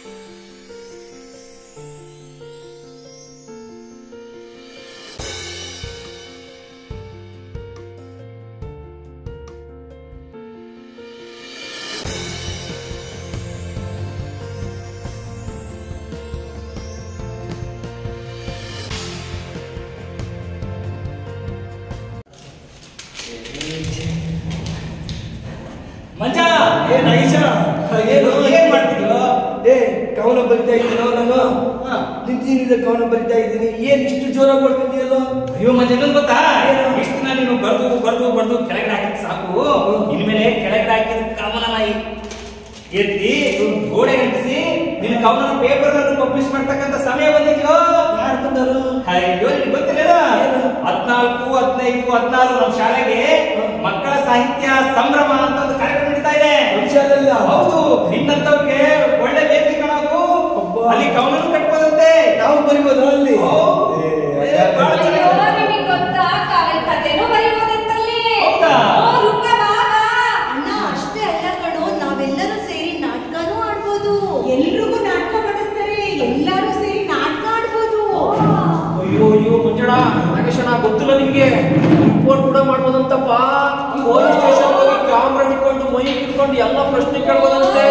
ಮಂಜ ಏ ನೈಷ ಏನು ಏನ್ ಮಾಡ್ತಿದ್ಯೋ ಏ ಕವನ ಬರಿತಾ ಇದ್ದೀನೋ ನಾನು ಹಾ. ನಿಂತಿನಿಂದ ಕವನ ಬರಿತಾ ಇದ್ದೀನಿ ಏನ್ ಇಷ್ಟು ಜೋರಾಗಿ ಮಾಡ್ತಿದ್ಯಲ್ಲೋ ಅಯ್ಯೋ ಮಂಜ ಇನ್ನೊಂದು ಗೊತ್ತಾ ಏನು? ಇಷ್ಟು ದಿನ ನೀನು ಬರ್ದು ಬರ್ದು ಬರ್ದು ಕೆಳಗಡೆ ಹಾಕಿದ್ ಸಾಕು ಇನ್ಮೇಲೆ ಕೆಳಗಡೆ ಹಾಕಿದ ಕವನನ ಎ- ಎತ್ತಿ ಗೋಡೆ ಅಂಟಿಸಿ ನಿನ್ನ ಕವನ ಪೇಪರ್ ಅನ್ನು ಪಬ್ಲಿಷ್ ಮಾಡ್ತಕ್ಕಂತ ಸಮಯ ಬಂದಿದ್ಯೋ ಯಾರು ಬಂದರು ಅಯ್ಯೋ ನಿನ್ಗೆ ಗೊತ್ತಿಲ್ಲ ಏನು? ಹದ್ನಾಲ್ಕು ಹದಿನೈದು ಹದಿನಾರು ನಮ್ಮ ಶಾಲೆಗೆ ಮಕ್ಕಳ ಸಾಹಿತ್ಯ ಸಂಭ್ರಮ ಅಂತ ಒಂದು ಕಾರ್ಯಕ್ರಮ ನಡೀತಾ ಇದೆ ವಿಷಯದಲ್ಲ ಹೌದು ನಿನ್ನಂತವ್ರಿಗೆ ಒಳ್ಳೆ ವೇದಿಕೆ ಕಾಣೋದು ಅಬ್ಬಾ. ಅಲ್ಲಿ ಕವನನು ಕಟ್ಬೋದಂತೆ ನಾವು ಬರಿಬೋದು ಅಲ್ಲಿ ಓ. ಏ, ಏ, ಅದ್ಯಾಕೆ? ಬಾಳ ಅಯ್ಯೋ, ನಿಮಿಗ್ ಗೊತ್ತಾ ಕಾವ್ಯ ಕಥೆನೂ ಬರೀಬೋದಂತಲ್ಲಿ ಹೌದಾ? ಓ, ರೂಪ ಬಾ, ಬಾ. ಅಣ್ಣ ಅಷ್ಟೇ ಅಲ್ಲ ಕಣೋ ನಾವೆಲ್ಲರೂ ಸೇರಿ ನಾಟಕನೂ ಆಡ್ಬೋದು ಎಲ್ರಿಗೂ ನಾಟಕ ಮಾಡಿಸ್ತಾರೆ ಎಲ್ಲರೂ ಸೇರಿ ನಾಟಕ ಆಡ್ಬೋದು ಅಯ್ಯೋ ಅಯ್ಯೋ ಮುಂಜಾನ ನಾಗೇಶನ ಗೊತ್ತಿಲ್ಲ ನಿಮ್ಗೆ ರಿಪೋರ್ಟ್ ಕೂಡ ಮಾಡ್ಬೋದಂತಪ್ಪ ಪೊಲೀಸ್ ಸ್ಟೇಷನ್ ಹೋಗಿ ಕ್ಯಾಮ್ರಾ ಹಿಡ್ಕೊಂಡು ಮೈಕ್ ಹಿಡ್ಕೊಂಡು ಎಲ್ಲ ಪ್ರಶ್ನೆ ಕೇಳ್ಬೋದಂತೆ